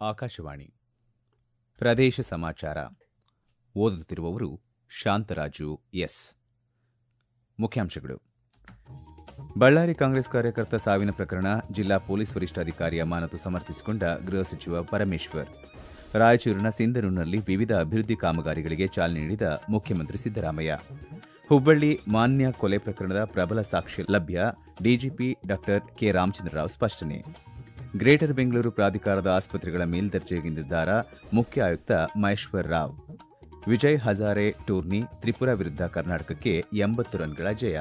ಆಕಾಶವಾಣಿ ಪ್ರದೇಶ ಸಮಾಚಾರ ಓದುತ್ತಿರುವವರು ಶಾಂತರಾಜು ಎಸ್ ಮುಖ್ಯಾಂಶಗಳು ಬಳ್ಳಾರಿ ಕಾಂಗ್ರೆಸ್ ಕಾರ್ಯಕರ್ತ ಸಾವಿನ ಪ್ರಕರಣ ಜಿಲ್ಲಾ ಪೊಲೀಸ್ ವರಿಷ್ಠಾಧಿಕಾರಿ ಅಮಾನತು ಸಮರ್ಥಿಸಿಕೊಂಡ ಗೃಹ ಸಚಿವ ಪರಮೇಶ್ವರ್ ರಾಯಚೂರಿನ ಸಿಂಧನೂರಿನಲ್ಲಿ ವಿವಿಧ ಅಭಿವೃದ್ಧಿ ಕಾಮಗಾರಿಗಳಿಗೆ ಚಾಲನೆ ನೀಡಿದ ಮುಖ್ಯಮಂತ್ರಿ ಸಿದ್ದರಾಮಯ್ಯ ಹುಬ್ಬಳ್ಳಿ ಮಾನ್ಯ ಕೊಲೆ ಪ್ರಕರಣದ ಪ್ರಬಲ ಸಾಕ್ಷ್ಯ ಲಭ್ಯ ಡಿಜಿಪಿ ಡಾ ಕೆ ರಾಮಚಂದ್ರರಾವ್ ಸ್ಪಷ್ಟನೆ ಗ್ರೇಟರ್ ಬೆಂಗಳೂರು ಪ್ರಾಧಿಕಾರದ ಆಸ್ಪತ್ರೆಗಳ ಮೇಲ್ದರ್ಜೆಗಿಂದಿದ್ದಾರ ಮುಖ್ಯ ಆಯುಕ್ತ ಮಹೇಶ್ವರ್ ರಾವ್ ವಿಜಯ್ ಹಜಾರೆ ಟೂರ್ನಿ ತ್ರಿಪುರಾ ವಿರುದ್ಧ ಕರ್ನಾಟಕಕ್ಕೆ ಎಂಬತ್ತು ರನ್ಗಳ ಜಯ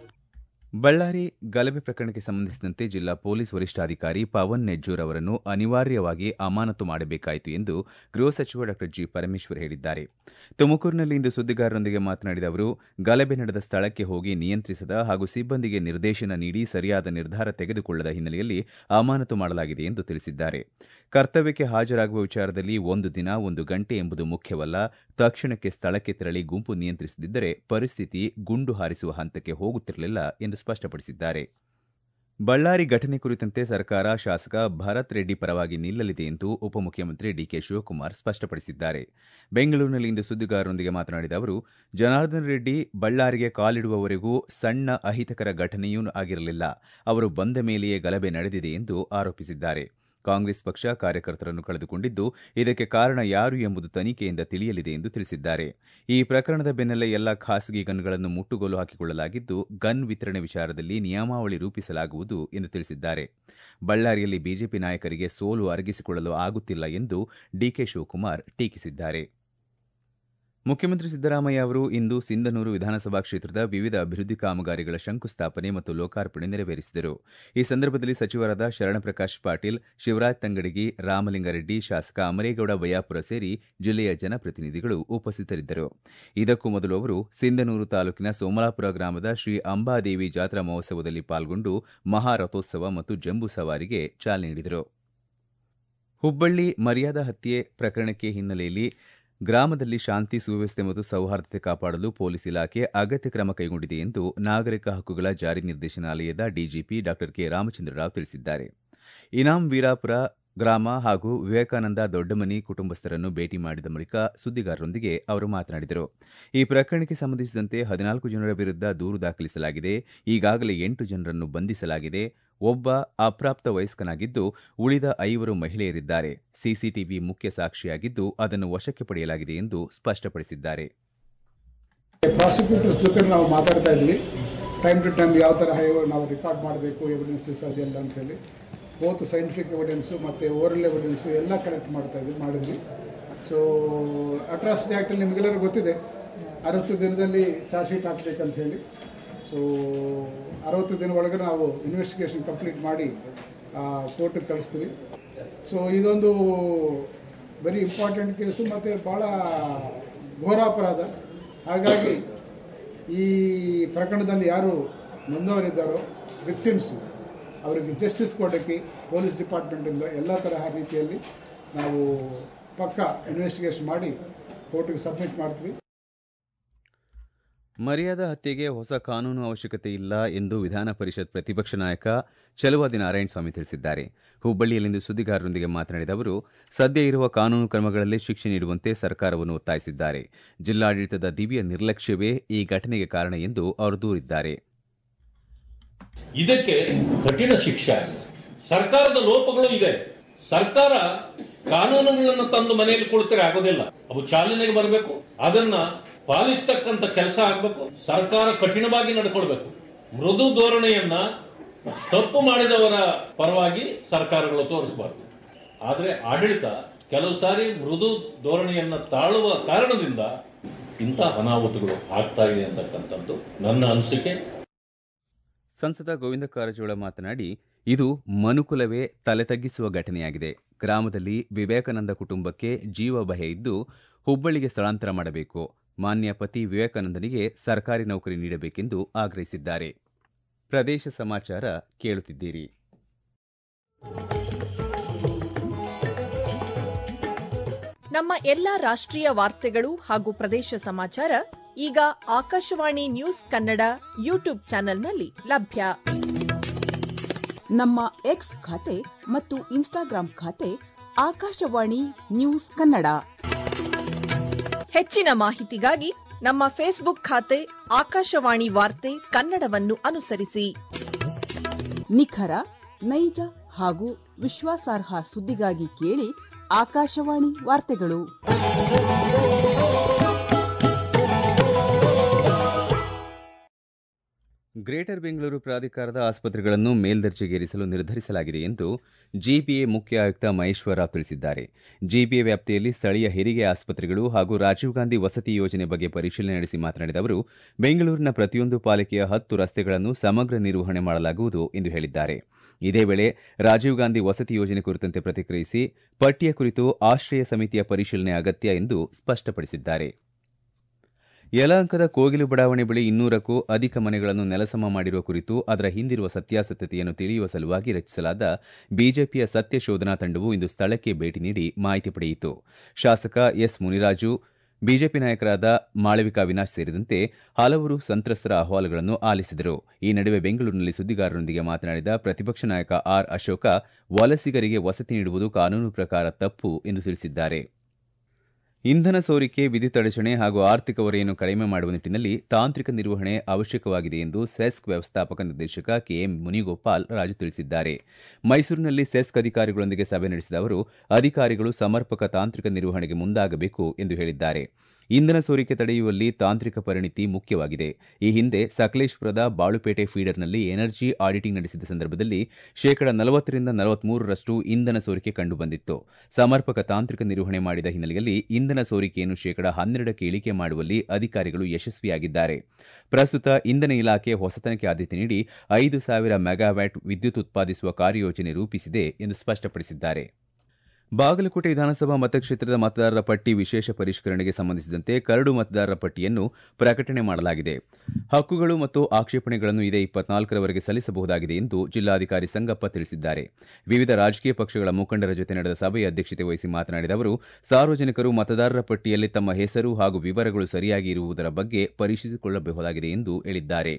ಬಳ್ಳಾರಿ ಗಲಭೆ ಪ್ರಕರಣಕ್ಕೆ ಸಂಬಂಧಿಸಿದಂತೆ ಜಿಲ್ಲಾ ಪೊಲೀಸ್ ವರಿಷ್ಠಾಧಿಕಾರಿ ಪವನ್ ನೆಜ್ಜೂರ್ ಅವರನ್ನು ಅನಿವಾರ್ಯವಾಗಿ ಅಮಾನತು ಮಾಡಬೇಕಾಯಿತು ಎಂದು ಗೃಹ ಸಚಿವ ಡಾ ಜಿ ಪರಮೇಶ್ವರ್ ಹೇಳಿದ್ದಾರೆ ತುಮಕೂರಿನಲ್ಲಿಂದು ಸುದ್ದಿಗಾರರೊಂದಿಗೆ ಮಾತನಾಡಿದ ಅವರು ಗಲಭೆ ನಡೆದ ಸ್ಥಳಕ್ಕೆ ಹೋಗಿ ನಿಯಂತ್ರಿಸದ ಹಾಗೂ ಸಿಬ್ಬಂದಿಗೆ ನಿರ್ದೇಶನ ನೀಡಿ ಸರಿಯಾದ ನಿರ್ಧಾರ ತೆಗೆದುಕೊಳ್ಳದ ಹಿನ್ನೆಲೆಯಲ್ಲಿ ಅಮಾನತು ಮಾಡಲಾಗಿದೆ ಎಂದು ತಿಳಿಸಿದ್ದಾರೆ ಕರ್ತವ್ಯಕ್ಕೆ ಹಾಜರಾಗುವ ವಿಚಾರದಲ್ಲಿ ಒಂದು ದಿನ ಒಂದು ಗಂಟೆ ಎಂಬುದು ಮುಖ್ಯವಲ್ಲ ತಕ್ಷಣಕ್ಕೆ ಸ್ಥಳಕ್ಕೆ ತೆರಳಿ ಗುಂಪು ನಿಯಂತ್ರಿಸದಿದ್ದರೆ ಪರಿಸ್ಥಿತಿ ಗುಂಡು ಹಾರಿಸುವ ಹಂತಕ್ಕೆ ಹೋಗುತ್ತಿರಲಿಲ್ಲ ಎಂದು ಸ್ಪಷ್ಟಪಡಿಸಿದ್ದಾರೆ ಬಳ್ಳಾರಿ ಘಟನೆ ಕುರಿತಂತೆ ಸರ್ಕಾರ ಶಾಸಕ ಭರತ್ ರೆಡ್ಡಿ ಪರವಾಗಿ ನಿಲ್ಲಲಿದೆ ಎಂದು ಉಪಮುಖ್ಯಮಂತ್ರಿ ಡಿಕೆ ಶಿವಕುಮಾರ್ ಸ್ಪಷ್ಟಪಡಿಸಿದ್ದಾರೆ ಬೆಂಗಳೂರಿನಲ್ಲಿಂದು ಸುದ್ದಿಗಾರರೊಂದಿಗೆ ಮಾತನಾಡಿದ ಅವರು ಜನಾರ್ದನ್ ರೆಡ್ಡಿ ಬಳ್ಳಾರಿಗೆ ಕಾಲಿಡುವವರೆಗೂ ಸಣ್ಣ ಅಹಿತಕರ ಘಟನೆಯೂ ಆಗಿರಲಿಲ್ಲ ಅವರು ಬಂದ ಮೇಲೆಯೇ ಗಲಭೆ ನಡೆದಿದೆ ಎಂದು ಆರೋಪಿಸಿದ್ದಾರೆ ಕಾಂಗ್ರೆಸ್ ಪಕ್ಷ ಕಾರ್ಯಕರ್ತರನ್ನು ಕಳೆದುಕೊಂಡಿದ್ದು ಇದಕ್ಕೆ ಕಾರಣ ಯಾರು ಎಂಬುದು ತನಿಖೆಯಿಂದ ತಿಳಿಯಲಿದೆ ಎಂದು ತಿಳಿಸಿದ್ದಾರೆ ಈ ಪ್ರಕರಣದ ಬೆನ್ನಲ್ಲೇ ಎಲ್ಲ ಖಾಸಗಿ ಗನ್ಗಳನ್ನು ಮುಟ್ಟುಗೋಲು ಹಾಕಿಕೊಳ್ಳಲಾಗಿದ್ದು ಗನ್ ವಿತರಣೆ ವಿಚಾರದಲ್ಲಿ ನಿಯಮಾವಳಿ ರೂಪಿಸಲಾಗುವುದು ಎಂದು ತಿಳಿಸಿದ್ದಾರೆ ಬಳ್ಳಾರಿಯಲ್ಲಿ ಬಿಜೆಪಿ ನಾಯಕರಿಗೆ ಸೋಲು ಅರಗಿಸಿಕೊಳ್ಳಲು ಆಗುತ್ತಿಲ್ಲ ಎಂದು ಡಿಕೆ ಶಿವಕುಮಾರ್ ಟೀಕಿಸಿದ್ದಾರೆ ಮುಖ್ಯಮಂತ್ರಿ ಸಿದ್ದರಾಮಯ್ಯ ಅವರು ಇಂದು ಸಿಂಧನೂರು ವಿಧಾನಸಭಾ ಕ್ಷೇತ್ರದ ವಿವಿಧ ಅಭಿವೃದ್ಧಿ ಕಾಮಗಾರಿಗಳ ಶಂಕುಸ್ಥಾಪನೆ ಮತ್ತು ಲೋಕಾರ್ಪಣೆ ನೆರವೇರಿಸಿದರು ಈ ಸಂದರ್ಭದಲ್ಲಿ ಸಚಿವರಾದ ಶರಣಪ್ರಕಾಶ್ ಪಾಟೀಲ್ ಶಿವರಾಜ್ ತಂಗಡಗಿ ರಾಮಲಿಂಗಾರೆಡ್ಡಿ ಶಾಸಕ ಅಮರೇಗೌಡ ಬಯ್ಯಾಪುರ ಸೇರಿ ಜಿಲ್ಲೆಯ ಜನಪ್ರತಿನಿಧಿಗಳು ಉಪಸ್ಥಿತರಿದ್ದರು ಇದಕ್ಕೂ ಮೊದಲು ಅವರು ಸಿಂಧನೂರು ತಾಲೂಕಿನ ಸೋಮಲಾಪುರ ಗ್ರಾಮದ ಶ್ರೀ ಅಂಬಾದೇವಿ ಜಾತ್ರಾ ಮಹೋತ್ಸವದಲ್ಲಿ ಪಾಲ್ಗೊಂಡು ಮಹಾರಥೋತ್ಸವ ಮತ್ತು ಜಂಬೂ ಸವಾರಿಗೆ ಚಾಲನೆ ನೀಡಿದರು ಹುಬ್ಬಳ್ಳಿ ಮರ್ಯಾದಾ ಹತ್ಯೆ ಪ್ರಕರಣಕ್ಕೆ ಹಿನ್ನೆಲೆಯಲ್ಲಿ ಗ್ರಾಮದಲ್ಲಿ ಶಾಂತಿ ಸುವ್ಯವಸ್ಥೆ ಮತ್ತು ಸೌಹಾರ್ದತೆ ಕಾಪಾಡಲು ಪೊಲೀಸ್ ಇಲಾಖೆ ಅಗತ್ಯ ಕ್ರಮ ಕೈಗೊಂಡಿದೆ ಎಂದು ನಾಗರಿಕ ಹಕ್ಕುಗಳ ಜಾರಿ ನಿರ್ದೇಶನಾಲಯದ ಡಿಜಿಪಿ ಡಾ ಕೆ ರಾಮಚಂದ್ರರಾವ್ ತಿಳಿಸಿದ್ದಾರೆ ಇನಾಂ ವೀರಾಪುರ ಗ್ರಾಮ ಹಾಗೂ ವಿವೇಕಾನಂದ ದೊಡ್ಡಮನಿ ಕುಟುಂಬಸ್ಥರನ್ನು ಭೇಟಿ ಮಾಡಿದ ಬಳಿಕ ಸುದ್ದಿಗಾರರೊಂದಿಗೆ ಅವರು ಮಾತನಾಡಿದರು ಈ ಪ್ರಕರಣಕ್ಕೆ ಸಂಬಂಧಿಸಿದಂತೆ ಹದಿನಾಲ್ಕು ಜನರ ವಿರುದ್ಧ ದೂರು ದಾಖಲಿಸಲಾಗಿದೆ ಈಗಾಗಲೇ ಎಂಟು ಜನರನ್ನು ಬಂಧಿಸಲಾಗಿದೆ ಒಬ್ಬ ಅಪ್ರಾಪ್ತ ವಯಸ್ಕನಾಗಿದ್ದು ಉಳಿದ ಐವರು ಮಹಿಳೆಯರಿದ್ದಾರೆ ಸಿಸಿಟಿವಿ ಮುಖ್ಯ ಸಾಕ್ಷಿಯಾಗಿದ್ದು ಅದನ್ನು ವಶಕ್ಕೆ ಪಡೆಯಲಾಗಿದೆ ಎಂದು ಸ್ಪಷ್ಟಪಡಿಸಿದ್ದಾರೆ ಪ್ರಾಸಿಕ್ಯೂಟರ್ಸ್ ಜೊತೆ ನಾವು ಮಾತಾಡ್ತಾ ಇದ್ವಿ ಟೈಮ್ ಟು ಟೈಮ್ ಯಾವ ಥರ ನಾವು ರೆಕಾರ್ಡ್ ಮಾಡಬೇಕು ಎವಿಡೆನ್ಸಸ್ ಅದೆಲ್ಲ ಅಂತ ಹೇಳಿ ಬೋತ್ ಸೈಂಟಿಫಿಕ್ ಎವಿಡೆನ್ಸು ಮತ್ತು ಓರಲ್ ಎವಿಡೆನ್ಸು ಎಲ್ಲ ಕಲೆಕ್ಟ್ ಮಾಡ್ತಾ ಇದ್ವಿ ಮಾಡಿದ್ವಿ ಸೊ ಅಟ್ರಾಸಿಟಿ ಆ್ಯಕ್ಟಲ್ಲಿ ನಿಮಗೆಲ್ಲರೂ ಗೊತ್ತಿದೆ ಅರವತ್ತು ದಿನದಲ್ಲಿ ಚಾರ್ಜ್ ಶೀಟ್ ಹಾಕಬೇಕಂತ ಹೇಳಿ ಸೊ ಅರವತ್ತು ದಿನ ಒಳಗೆ ನಾವು ಇನ್ವೆಸ್ಟಿಗೇಷನ್ ಕಂಪ್ಲೀಟ್ ಮಾಡಿ ಕೋರ್ಟಿಗೆ ಕಳಿಸ್ತೀವಿ ಸೊ ಇದೊಂದು ವೆರಿ ಇಂಪಾರ್ಟೆಂಟ್ ಕೇಸು ಮತ್ತು ಭಾಳ ಘೋರಾಪರಾಧ ಹಾಗಾಗಿ ಈ ಪ್ರಕರಣದಲ್ಲಿ ಯಾರು ನೊಂದವರಿದ್ದಾರೋ ವಿಕ್ಟಿಮ್ಸು ಅವರಿಗೆ ಜಸ್ಟಿಸ್ ಕೊಡೋಕ್ಕೆ ಪೊಲೀಸ್ ಡಿಪಾರ್ಟ್ಮೆಂಟಿಂದ ಎಲ್ಲ ತರಹ ರೀತಿಯಲ್ಲಿ ನಾವು ಪಕ್ಕ ಇನ್ವೆಸ್ಟಿಗೇಷನ್ ಮಾಡಿ ಕೋರ್ಟಿಗೆ ಸಬ್ಮಿಟ್ ಮಾಡ್ತೀವಿ ಮರ್ಯಾದಾ ಹತ್ಯೆಗೆ ಹೊಸ ಕಾನೂನು ಅವಶ್ಯಕತೆ ಇಲ್ಲ ಎಂದು ವಿಧಾನ ಪರಿಷತ್ ಪ್ರತಿಪಕ್ಷ ನಾಯಕ ಚಲುವಾದಿ ನಾರಾಯಣಸ್ವಾಮಿ ತಿಳಿಸಿದ್ದಾರೆ ಹುಬ್ಬಳ್ಳಿಯಲ್ಲಿಂದು ಸುದ್ದಿಗಾರರೊಂದಿಗೆ ಮಾತನಾಡಿದ ಅವರು ಸದ್ಯ ಇರುವ ಕಾನೂನು ಕ್ರಮಗಳಲ್ಲಿ ಶಿಕ್ಷೆ ನೀಡುವಂತೆ ಸರ್ಕಾರವನ್ನು ಒತ್ತಾಯಿಸಿದ್ದಾರೆ ಜಿಲ್ಲಾಡಳಿತದ ದಿವ್ಯ ನಿರ್ಲಕ್ಷ್ಯವೇ ಈ ಘಟನೆಗೆ ಕಾರಣ ಎಂದು ಅವರು ದೂರಿದ್ದಾರೆ ಇದಕ್ಕೆ ಕಠಿಣ ಶಿಕ್ಷೆ ಸರ್ಕಾರದ ಲೋಪಗಳು ಇದೆ ಸರ್ಕಾರ ಕಾನೂನುಗಳನ್ನು ತಂದು ಮನೆಯಲ್ಲಿ ಕುಳಿತರೆ ಆಗೋದಿಲ್ಲ ಅವು ಚಾಲನೆಗೆ ಬರಬೇಕು ಅದನ್ನ ಪಾಲಿಸ್ತಕ್ಕಂತ ಕೆಲಸ ಆಗಬೇಕು ಸರ್ಕಾರ ಕಠಿಣವಾಗಿ ನಡ್ಕೊಳ್ಬೇಕು ಮೃದು ಧೋರಣೆಯನ್ನ ತಪ್ಪು ಮಾಡಿದವರ ಪರವಾಗಿ ಸರ್ಕಾರಗಳು ತೋರಿಸಬಾರದು ಆದ್ರೆ ಆಡಳಿತ ಕೆಲವು ಸಾರಿ ಮೃದು ಧೋರಣೆಯನ್ನ ತಾಳುವ ಕಾರಣದಿಂದ ಇಂಥ ಅನಾಹುತಗಳು ಆಗ್ತಾ ಇದೆ ಅಂತಕ್ಕಂಥದ್ದು ನನ್ನ ಅನಿಸಿಕೆ ಸಂಸದ ಗೋವಿಂದ ಕಾರಜೋಳ ಮಾತನಾಡಿ ಇದು ಮನುಕುಲವೇ ತಲೆ ತಗ್ಗಿಸುವ ಘಟನೆಯಾಗಿದೆ ಗ್ರಾಮದಲ್ಲಿ ವಿವೇಕಾನಂದ ಕುಟುಂಬಕ್ಕೆ ಜೀವ ಭಯ ಇದ್ದು ಹುಬ್ಬಳ್ಳಿಗೆ ಸ್ಥಳಾಂತರ ಮಾಡಬೇಕು ಮಾನ್ಯ ಪತಿ ವಿವೇಕಾನಂದನಿಗೆ ಸರ್ಕಾರಿ ನೌಕರಿ ನೀಡಬೇಕೆಂದು ಆಗ್ರಹಿಸಿದ್ದಾರೆ ಪ್ರದೇಶ ಸಮಾಚಾರ ಕೇಳುತ್ತಿದ್ದೀರಿ ನಮ್ಮ ಎಲ್ಲಾ ರಾಷ್ಟ್ರೀಯ ವಾರ್ತೆಗಳು ಹಾಗೂ ಪ್ರದೇಶ ಸಮಾಚಾರ ಈಗ ಆಕಾಶವಾಣಿ ನ್ಯೂಸ್ ಕನ್ನಡ ಯೂಟ್ಯೂಬ್ ಚಾನೆಲ್ನಲ್ಲಿ ಲಭ್ಯ ನಮ್ಮ ಎಕ್ಸ್ ಖಾತೆ ಮತ್ತು ಇನ್ಸ್ಟಾಗ್ರಾಂ ಖಾತೆ ಆಕಾಶವಾಣಿ ನ್ಯೂಸ್ ಕನ್ನಡ ಹೆಚ್ಚಿನ ಮಾಹಿತಿಗಾಗಿ ನಮ್ಮ ಫೇಸ್ಬುಕ್ ಖಾತೆ ಆಕಾಶವಾಣಿ ವಾರ್ತೆ ಕನ್ನಡವನ್ನು ಅನುಸರಿಸಿ ನಿಖರ ನೈಜ ಹಾಗೂ ವಿಶ್ವಾಸಾರ್ಹ ಸುದ್ದಿಗಾಗಿ ಕೇಳಿ ಆಕಾಶವಾಣಿ ವಾರ್ತೆಗಳು ಗ್ರೇಟರ್ ಬೆಂಗಳೂರು ಪ್ರಾಧಿಕಾರದ ಆಸ್ಪತ್ರೆಗಳನ್ನು ಮೇಲ್ದರ್ಜೆಗೇರಿಸಲು ನಿರ್ಧರಿಸಲಾಗಿದೆ ಎಂದು ಜಿಪಿಎ ಮುಖ್ಯ ಆಯುಕ್ತ ಮಹೇಶ್ವರ ರಾವ್ ತಿಳಿಸಿದ್ದಾರೆ ಜಿಪಿಎ ವ್ಯಾಪ್ತಿಯಲ್ಲಿ ಸ್ಥಳೀಯ ಹೆರಿಗೆ ಆಸ್ಪತ್ರೆಗಳು ಹಾಗೂ ರಾಜೀವ್ ಗಾಂಧಿ ವಸತಿ ಯೋಜನೆ ಬಗ್ಗೆ ಪರಿಶೀಲನೆ ನಡೆಸಿ ಮಾತನಾಡಿದ ಅವರು ಬೆಂಗಳೂರಿನ ಪ್ರತಿಯೊಂದು ಪಾಲಿಕೆಯ ಹತ್ತು ರಸ್ತೆಗಳನ್ನು ಸಮಗ್ರ ನಿರ್ವಹಣೆ ಮಾಡಲಾಗುವುದು ಎಂದು ಹೇಳಿದ್ದಾರೆ ಇದೇ ವೇಳೆ ರಾಜೀವ್ ಗಾಂಧಿ ವಸತಿ ಯೋಜನೆ ಕುರಿತಂತೆ ಪ್ರತಿಕ್ರಿಯಿಸಿ ಪಟ್ಟಿಯ ಕುರಿತು ಆಶ್ರಯ ಸಮಿತಿಯ ಪರಿಶೀಲನೆ ಅಗತ್ಯ ಎಂದು ಸ್ಪಷ್ಟಪಡಿಸಿದ್ದಾರೆ ಯಲಹಂಕದ ಕೋಗಿಲು ಬಡಾವಣೆ ಬಳಿ ಇನ್ನೂರಕ್ಕೂ ಅಧಿಕ ಮನೆಗಳನ್ನು ನೆಲಸಮ ಮಾಡಿರುವ ಕುರಿತು ಅದರ ಹಿಂದಿರುವ ಸತ್ಯಾಸತ್ಯತೆಯನ್ನು ತಿಳಿಯುವ ಸಲುವಾಗಿ ರಚಿಸಲಾದ ಬಿಜೆಪಿಯ ಸತ್ಯ ಶೋಧನಾ ತಂಡವು ಇಂದು ಸ್ಥಳಕ್ಕೆ ಭೇಟಿ ನೀಡಿ ಮಾಹಿತಿ ಪಡೆಯಿತು ಶಾಸಕ ಎಸ್ ಮುನಿರಾಜು ಬಿಜೆಪಿ ನಾಯಕರಾದ ಮಾಳವಿಕಾ ವಿನಾಶ್ ಸೇರಿದಂತೆ ಹಲವರು ಸಂತ್ರಸ್ತರ ಅಹವಾಲುಗಳನ್ನು ಆಲಿಸಿದರು ಈ ನಡುವೆ ಬೆಂಗಳೂರಿನಲ್ಲಿ ಸುದ್ದಿಗಾರರೊಂದಿಗೆ ಮಾತನಾಡಿದ ಪ್ರತಿಪಕ್ಷ ನಾಯಕ ಆರ್ ಅಶೋಕ ವಲಸಿಗರಿಗೆ ವಸತಿ ನೀಡುವುದು ಕಾನೂನು ಪ್ರಕಾರ ತಪ್ಪು ಎಂದು ತಿಳಿಸಿದ್ದಾರೆ ಇಂಧನ ಸೋರಿಕೆ ವಿದ್ಯುತ್ ಅಡಚಣೆ ಹಾಗೂ ಆರ್ಥಿಕ ಹೊರೆಯನ್ನು ಕಡಿಮೆ ಮಾಡುವ ನಿಟ್ಟಿನಲ್ಲಿ ತಾಂತ್ರಿಕ ನಿರ್ವಹಣೆ ಅವಶ್ಯಕವಾಗಿದೆ ಎಂದು ಸೆಸ್ಕ್ ವ್ಯವಸ್ಥಾಪಕ ನಿರ್ದೇಶಕ ಕೆಎಂ ಮುನಿಗೋಪಾಲ್ ರಾಜು ತಿಳಿಸಿದ್ದಾರೆ ಮೈಸೂರಿನಲ್ಲಿ ಸೆಸ್ಕ್ ಅಧಿಕಾರಿಗಳೊಂದಿಗೆ ಸಭೆ ನಡೆಸಿದ ಅವರು ಅಧಿಕಾರಿಗಳು ಸಮರ್ಪಕ ತಾಂತ್ರಿಕ ನಿರ್ವಹಣೆಗೆ ಮುಂದಾಗಬೇಕು ಎಂದು ಹೇಳಿದ್ದಾರೆ ಇಂಧನ ಸೋರಿಕೆ ತಡೆಯುವಲ್ಲಿ ತಾಂತ್ರಿಕ ಪರಿಣಿತಿ ಮುಖ್ಯವಾಗಿದೆ ಈ ಹಿಂದೆ ಸಕಲೇಶ್ಪುರದ ಬಾಳುಪೇಟೆ ಫೀಡರ್ನಲ್ಲಿ ಎನರ್ಜಿ ಆಡಿಟಿಂಗ್ ನಡೆಸಿದ ಸಂದರ್ಭದಲ್ಲಿ ಶೇಕಡ ನಲವತ್ತರಿಂದ ನಲವತ್ಮೂರರಷ್ಟು ಇಂಧನ ಸೋರಿಕೆ ಕಂಡುಬಂದಿತ್ತು ಸಮರ್ಪಕ ತಾಂತ್ರಿಕ ನಿರ್ವಹಣೆ ಮಾಡಿದ ಹಿನ್ನೆಲೆಯಲ್ಲಿ ಇಂಧನ ಸೋರಿಕೆಯನ್ನು ಶೇಕಡ ಹನ್ನೆರಡಕ್ಕೆ ಇಳಿಕೆ ಮಾಡುವಲ್ಲಿ ಅಧಿಕಾರಿಗಳು ಯಶಸ್ವಿಯಾಗಿದ್ದಾರೆ ಪ್ರಸ್ತುತ ಇಂಧನ ಇಲಾಖೆ ಹೊಸತನಕ್ಕೆ ಆದ್ಯತೆ ನೀಡಿ ಐದು ಸಾವಿರ ಮೆಗಾವ್ಯಾಟ್ ವಿದ್ಯುತ್ ಉತ್ಪಾದಿಸುವ ಕಾರ್ಯಯೋಜನೆ ರೂಪಿಸಿದೆ ಎಂದು ಸ್ಪಷ್ಟಪಡಿಸಿದ್ದಾರೆ ಬಾಗಲಕೋಟೆ ವಿಧಾನಸಭಾ ಮತಕ್ಷೇತ್ರದ ಮತದಾರರ ಪಟ್ಟಿ ವಿಶೇಷ ಪರಿಷ್ಕರಣೆಗೆ ಸಂಬಂಧಿಸಿದಂತೆ ಕರಡು ಮತದಾರರ ಪಟ್ಟಿಯನ್ನು ಪ್ರಕಟಣೆ ಮಾಡಲಾಗಿದೆ ಹಕ್ಕುಗಳು ಮತ್ತು ಆಕ್ಷೇಪಣೆಗಳನ್ನು ಇದೇ ಇಪ್ಪತ್ನಾಲ್ಕರವರೆಗೆ ಸಲ್ಲಿಸಬಹುದಾಗಿದೆ ಎಂದು ಜಿಲ್ಲಾಧಿಕಾರಿ ಸಂಗಪ್ಪ ತಿಳಿಸಿದ್ದಾರೆ ವಿವಿಧ ರಾಜಕೀಯ ಪಕ್ಷಗಳ ಮುಖಂಡರ ಜೊತೆ ನಡೆದ ಸಭೆಯ ಅಧ್ಯಕ್ಷತೆ ವಹಿಸಿ ಮಾತನಾಡಿದ ಅವರು ಸಾರ್ವಜನಿಕರು ಮತದಾರರ ಪಟ್ಟಿಯಲ್ಲಿ ತಮ್ಮ ಹೆಸರು ಹಾಗೂ ವಿವರಗಳು ಸರಿಯಾಗಿ ಇರುವುದರ ಬಗ್ಗೆ ಪರಿಶೀಲಿಸಿಕೊಳ್ಳಬಹುದಾಗಿದೆ ಎಂದು ಹೇಳಿದ್ದಾರೆ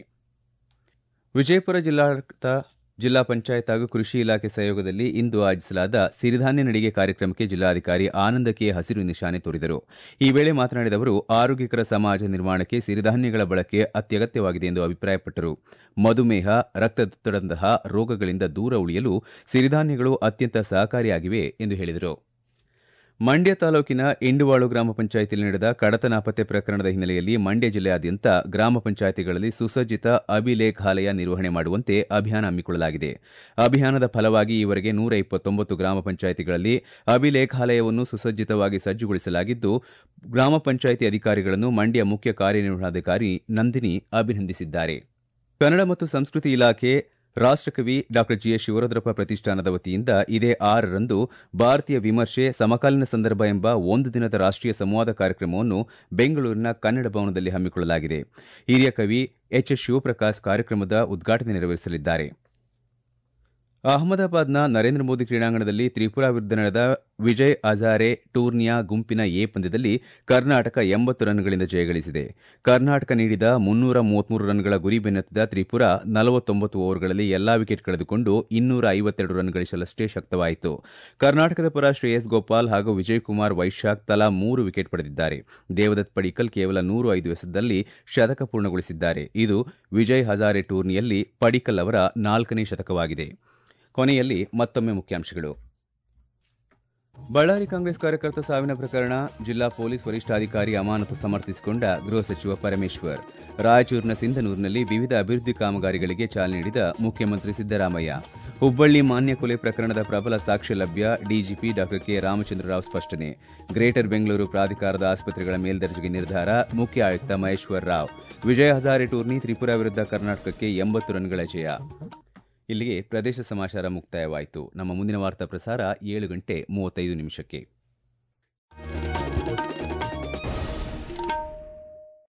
ವಿಜಯಪುರ ಜಿಲ್ಲಾಡಳಿತ ಜಿಲ್ಲಾ ಪಂಚಾಯತ್ ಹಾಗೂ ಕೃಷಿ ಇಲಾಖೆ ಸಹಯೋಗದಲ್ಲಿ ಇಂದು ಆಯೋಜಿಸಲಾದ ಸಿರಿಧಾನ್ಯ ನಡಿಗೆ ಕಾರ್ಯಕ್ರಮಕ್ಕೆ ಜಿಲ್ಲಾಧಿಕಾರಿ ಆನಂದ ಕೆ ಹಸಿರು ನಿಶಾನೆ ತೋರಿದರು ಈ ವೇಳೆ ಮಾತನಾಡಿದ ಅವರು ಆರೋಗ್ಯಕರ ಸಮಾಜ ನಿರ್ಮಾಣಕ್ಕೆ ಸಿರಿಧಾನ್ಯಗಳ ಬಳಕೆ ಅತ್ಯಗತ್ಯವಾಗಿದೆ ಎಂದು ಅಭಿಪ್ರಾಯಪಟ್ಟರು ಮಧುಮೇಹ ರಕ್ತದೊತ್ತಡದಂತಹ ರೋಗಗಳಿಂದ ದೂರ ಉಳಿಯಲು ಸಿರಿಧಾನ್ಯಗಳು ಅತ್ಯಂತ ಸಹಕಾರಿಯಾಗಿವೆ ಎಂದು ಹೇಳಿದರು ಮಂಡ್ಯ ತಾಲೂಕಿನ ಇಂಡುವಾಳು ಗ್ರಾಮ ಪಂಚಾಯಿತಿಯಲ್ಲಿ ನಡೆದ ಕಡತ ನಾಪತ್ತೆ ಪ್ರಕರಣದ ಹಿನ್ನೆಲೆಯಲ್ಲಿ ಮಂಡ್ಯ ಜಿಲ್ಲೆಯಾದ್ಯಂತ ಗ್ರಾಮ ಪಂಚಾಯಿತಿಗಳಲ್ಲಿ ಸುಸಜ್ಜಿತ ಅಭಿಲೇಖಾಲಯ ನಿರ್ವಹಣೆ ಮಾಡುವಂತೆ ಅಭಿಯಾನ ಹಮ್ಮಿಕೊಳ್ಳಲಾಗಿದೆ ಅಭಿಯಾನದ ಫಲವಾಗಿ ಈವರೆಗೆ ನೂರ ಇಪ್ಪತ್ತೊಂಬತ್ತು ಗ್ರಾಮ ಪಂಚಾಯಿತಿಗಳಲ್ಲಿ ಅಭಿಲೇಖಾಲಯವನ್ನು ಸುಸಜ್ಜಿತವಾಗಿ ಸಜ್ಜುಗೊಳಿಸಲಾಗಿದ್ದು ಗ್ರಾಮ ಪಂಚಾಯಿತಿ ಅಧಿಕಾರಿಗಳನ್ನು ಮಂಡ್ಯ ಮುಖ್ಯ ಕಾರ್ಯನಿರ್ವಹಣಾಧಿಕಾರಿ ನಂದಿನಿ ಅಭಿನಂದಿಸಿದ್ದಾರೆ ಕನ್ನಡ ಮತ್ತು ಸಂಸ್ಕೃತಿ ಇಲಾಖೆ ರಾಷ್ಟಕವಿ ಡಾ ಜಿಎಸ್ ಶಿವರುದ್ರಪ್ಪ ಪ್ರತಿಷ್ಠಾನದ ವತಿಯಿಂದ ಇದೇ ಆರರಂದು ಭಾರತೀಯ ವಿಮರ್ಶೆ ಸಮಕಾಲೀನ ಸಂದರ್ಭ ಎಂಬ ಒಂದು ದಿನದ ರಾಷ್ಟೀಯ ಸಂವಾದ ಕಾರ್ಯಕ್ರಮವನ್ನು ಬೆಂಗಳೂರಿನ ಕನ್ನಡ ಭವನದಲ್ಲಿ ಹಮ್ಮಿಕೊಳ್ಳಲಾಗಿದೆ ಹಿರಿಯ ಕವಿ ಎಚ್ ಎಸ್ ಶಿವಪ್ರಕಾಶ್ ಕಾರ್ಯಕ್ರಮದ ಉದ್ಘಾಟನೆ ನೆರವೇರಿಸಲಿದ್ದಾರೆ ಅಹಮದಾಬಾದ್ನ ನರೇಂದ್ರ ಮೋದಿ ಕ್ರೀಡಾಂಗಣದಲ್ಲಿ ತ್ರಿಪುರಾ ವಿರುದ್ಧ ನಡೆದ ವಿಜಯ್ ಹಜಾರೆ ಟೂರ್ನಿಯ ಗುಂಪಿನ ಎ ಪಂದ್ಯದಲ್ಲಿ ಕರ್ನಾಟಕ ಎಂಬತ್ತು ರನ್ಗಳಿಂದ ಜಯಗಳಿಸಿದೆ ಕರ್ನಾಟಕ ನೀಡಿದ ಮುನ್ನೂರ ಮೂವತ್ಮೂರು ರನ್ಗಳ ಗುರಿ ಬೆನ್ನತ್ತಿದ ತ್ರಿಪುರಾ ನಲವತ್ತೊಂಬತ್ತು ಓವರ್ಗಳಲ್ಲಿ ಎಲ್ಲಾ ವಿಕೆಟ್ ಕಳೆದುಕೊಂಡು ಇನ್ನೂರ ಐವತ್ತೆರಡು ರನ್ ಗಳಿಸಲಷ್ಟೇ ಶಕ್ತವಾಯಿತು ಕರ್ನಾಟಕದ ಪರ ಶ್ರೇಯಸ್ ಗೋಪಾಲ್ ಹಾಗೂ ವಿಜಯ್ ಕುಮಾರ್ ವೈಶಾಖ್ ತಲಾ ಮೂರು ವಿಕೆಟ್ ಪಡೆದಿದ್ದಾರೆ ದೇವದತ್ ಪಡಿಕಲ್ ಕೇವಲ ನೂರು ಐದು ಎಸೆತದಲ್ಲಿ ಶತಕ ಪೂರ್ಣಗೊಳಿಸಿದ್ದಾರೆ ಇದು ವಿಜಯ್ ಹಜಾರೆ ಟೂರ್ನಿಯಲ್ಲಿ ಪಡಿಕಲ್ ಅವರ ನಾಲ್ಕನೇ ಶತಕವಾಗಿದೆ ಕೊನೆಯಲ್ಲಿ ಮತ್ತೊಮ್ಮೆ ಮುಖ್ಯಾಂಶಗಳು ಬಳ್ಳಾರಿ ಕಾಂಗ್ರೆಸ್ ಕಾರ್ಯಕರ್ತ ಸಾವಿನ ಪ್ರಕರಣ ಜಿಲ್ಲಾ ಪೊಲೀಸ್ ವರಿಷ್ಠಾಧಿಕಾರಿ ಅಮಾನತು ಸಮರ್ಥಿಸಿಕೊಂಡ ಗೃಹ ಸಚಿವ ಪರಮೇಶ್ವರ್ ರಾಯಚೂರಿನ ಸಿಂಧನೂರಿನಲ್ಲಿ ವಿವಿಧ ಅಭಿವೃದ್ಧಿ ಕಾಮಗಾರಿಗಳಿಗೆ ಚಾಲನೆ ನೀಡಿದ ಮುಖ್ಯಮಂತ್ರಿ ಸಿದ್ದರಾಮಯ್ಯ ಹುಬ್ಬಳ್ಳಿ ಮಾನ್ಯ ಕೊಲೆ ಪ್ರಕರಣದ ಪ್ರಬಲ ಸಾಕ್ಷ್ಯ ಲಭ್ಯ ಡಿಜಿಪಿ ಡಾ ಕೆ ರಾಮಚಂದ್ರರಾವ್ ಸ್ಪಷ್ಟನೆ ಗ್ರೇಟರ್ ಬೆಂಗಳೂರು ಪ್ರಾಧಿಕಾರದ ಆಸ್ಪತ್ರೆಗಳ ಮೇಲ್ದರ್ಜೆಗೆ ನಿರ್ಧಾರ ಮುಖ್ಯ ಆಯುಕ್ತ ಮಹೇಶ್ವರ್ ರಾವ್ ವಿಜಯ ಹಜಾರೆ ಟೂರ್ನಿ ತ್ರಿಪುರಾ ವಿರುದ್ಧ ಕರ್ನಾಟಕಕ್ಕೆ ಎಂಬತ್ತು ರನ್ಗಳ ಜಯ ಇಲ್ಲಿಗೆ ಪ್ರದೇಶ ಸಮಾಚಾರ ಮುಕ್ತಾಯವಾಯಿತು ನಮ್ಮ ಮುಂದಿನ ವಾರ್ತಾ ಪ್ರಸಾರ ಏಳು ಗಂಟೆ ಮೂವತ್ತೈದು ನಿಮಿಷಕ್ಕೆ